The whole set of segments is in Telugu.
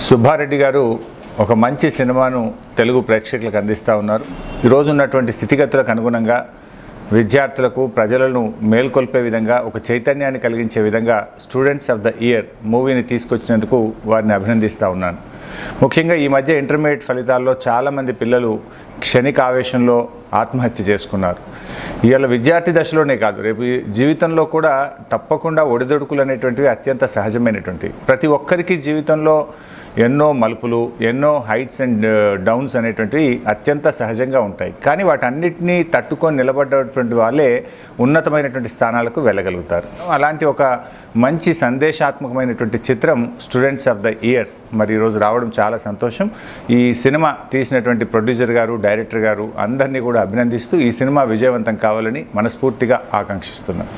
సుబ్బారెడ్డి గారు ఒక మంచి సినిమాను తెలుగు ప్రేక్షకులకు అందిస్తూ ఉన్నారు ఈరోజు ఉన్నటువంటి స్థితిగతులకు అనుగుణంగా విద్యార్థులకు ప్రజలను మేల్కొల్పే విధంగా ఒక చైతన్యాన్ని కలిగించే విధంగా స్టూడెంట్స్ ఆఫ్ ద ఇయర్ మూవీని తీసుకొచ్చినందుకు వారిని అభినందిస్తూ ఉన్నాను ముఖ్యంగా ఈ మధ్య ఇంటర్మీడియట్ ఫలితాల్లో చాలామంది పిల్లలు క్షణిక ఆవేశంలో ఆత్మహత్య చేసుకున్నారు ఇవాళ విద్యార్థి దశలోనే కాదు రేపు ఈ జీవితంలో కూడా తప్పకుండా ఒడిదొడుకులు అనేటువంటివి అత్యంత సహజమైనటువంటివి ప్రతి ఒక్కరికి జీవితంలో ఎన్నో మలుపులు ఎన్నో హైట్స్ అండ్ డౌన్స్ అనేటువంటివి అత్యంత సహజంగా ఉంటాయి కానీ వాటన్నిటినీ తట్టుకొని నిలబడ్డటువంటి వాళ్ళే ఉన్నతమైనటువంటి స్థానాలకు వెళ్ళగలుగుతారు అలాంటి ఒక మంచి సందేశాత్మకమైనటువంటి చిత్రం స్టూడెంట్స్ ఆఫ్ ద ఇయర్ మరి ఈరోజు రావడం చాలా సంతోషం ఈ సినిమా తీసినటువంటి ప్రొడ్యూసర్ గారు డైరెక్టర్ గారు అందరినీ కూడా అభినందిస్తూ ఈ సినిమా విజయవంతం కావాలని మనస్ఫూర్తిగా ఆకాంక్షిస్తున్నాను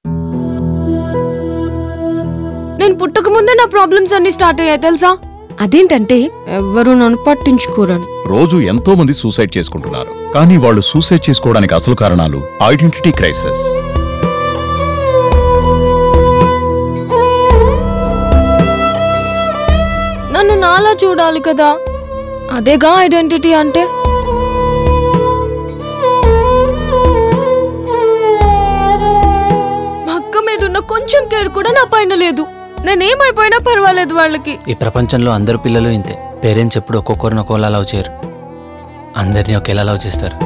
నేను పుట్టక ముందే నా ప్రాబ్లమ్స్ అన్ని స్టార్ట్ అయ్యాయి తెలుసా అదేంటంటే ఎవరు నన్ను పట్టించుకోరని రోజు ఎంతో మంది సూసైడ్ చేసుకుంటున్నారు కానీ వాళ్ళు సూసైడ్ చేసుకోవడానికి అసలు కారణాలు ఐడెంటిటీ క్రైసిస్ నన్ను నాలా చూడాలి కదా అదేగా ఐడెంటిటీ అంటే మా అక్క మీద ఉన్న కొంచెం కేర్ కూడా నా పైన లేదు నేనేమైపోయినా పర్వాలేదు వాళ్ళకి ఈ ప్రపంచంలో అందరు పిల్లలు ఇంతే పేరెంట్స్ ఎప్పుడు ఒక్కొక్కరిని ఒక్కోలా లవ్ చేయరు అందరినీ ఒకేలా లవ్ చేస్తారు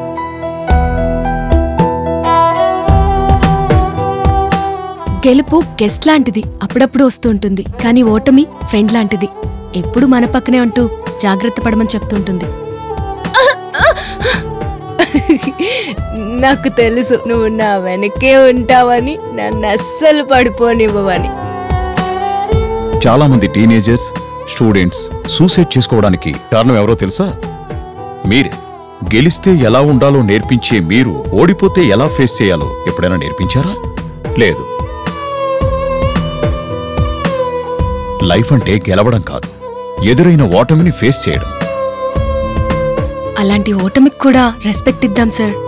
గెలుపు గెస్ట్ లాంటిది అప్పుడప్పుడు వస్తుంటుంది కానీ ఓటమి ఫ్రెండ్ లాంటిది ఎప్పుడు మన పక్కనే ఉంటూ జాగ్రత్త పడమని చెప్తుంటుంది నాకు తెలుసు నువ్వు నా వెనకే ఉంటావని నన్ను అస్సలు పడిపోనివ్వవని చాలా మంది టీనేజర్స్ స్టూడెంట్స్ సూసైడ్ చేసుకోవడానికి కారణం ఎవరో తెలుసా మీరే గెలిస్తే ఎలా ఉండాలో నేర్పించే మీరు ఓడిపోతే ఎలా ఫేస్ చేయాలో ఎప్పుడైనా నేర్పించారా లేదు లైఫ్ అంటే గెలవడం కాదు ఎదురైన ఓటమిని ఫేస్ చేయడం అలాంటి ఓటమికి కూడా రెస్పెక్ట్ ఇద్దాం సార్